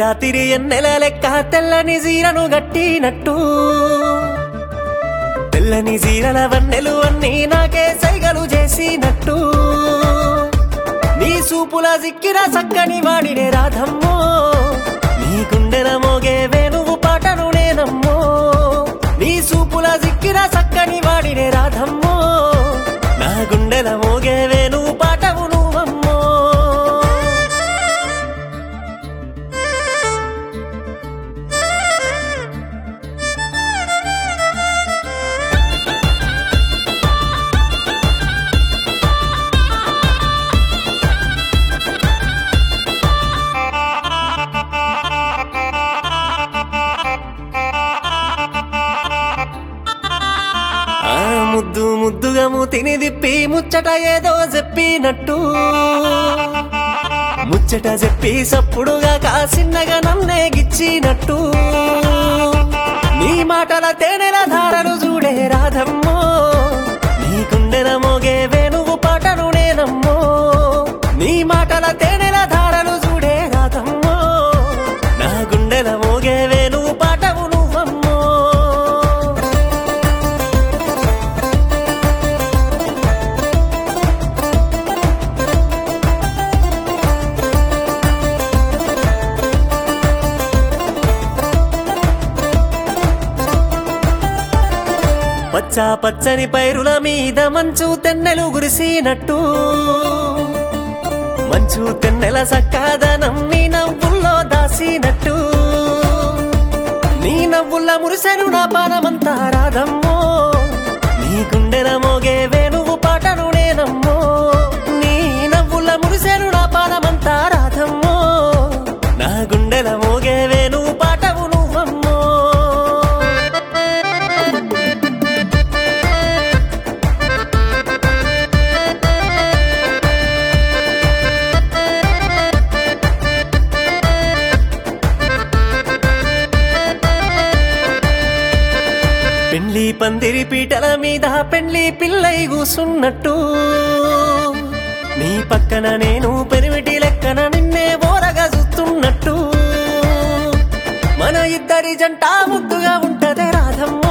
రాత్రి ఎన్నెల లెక్క తెల్లని జీరను గట్టినట్టు తెల్లని జీరల వన్నెలు అన్నీ నాకే సైగలు చేసినట్టు నీ సూపుల సిక్కిన చక్కని వాడినే రాధమ్మో నీ గుండెల మోగే వేణువు పాటను నేనమ్మో నీ సూపుల సిక్కిన చక్కని వాడినే రాధమ్మో నా గుండెల మోగే వేణువు పాటవు నువ్వమ్మో ఆ ముద్దు ముద్దుగా మూతిని దిప్పి ముచ్చట ఏదో చెప్పినట్టు ముచ్చట చెప్పి సప్పుడుగా కాసిన్నగా నన్నే గిచ్చినట్టు నీ మాటల తేనెల ధారలు చూడే రాధమ్మో నీ గుండెల మోగే వేణువు పాటను నేనమ్మో నీ మాటల తేనెల ధారలు చూడే రాధమ్మో నా గుండెల మోగే వేణువు పాటవు నువ్వమ్మో పచ్చ పచ్చని పైరుల మీద మంచు తెన్నెలు గురిసినట్టు మంచు తెన్నెల సక్కాదనం నీ నవ్వుల్లో దాసినట్టు నీ నవ్వుల్ల మురిసెను నా పానమంతా రాధమ్మో నీ గుండెల మోగే వేణువు పాటను నేనమ్మో నీ నవ్వుల్ల మురిసెను నా పానమంతా రాధమ్మో నా గుండెల మోగే వేణువు పాటవు నువ్వమ్మో పెళ్లి పందిరి పీటల మీద పెళ్లి పిల్లై కూసున్నట్టు నీ పక్కన నేను పెరిమిటి లెక్కన నిన్నే ఓరగా చూస్తున్నట్టు మన ఇద్దరి జంట ముద్దుగా ఉంటదే రాధమ్మ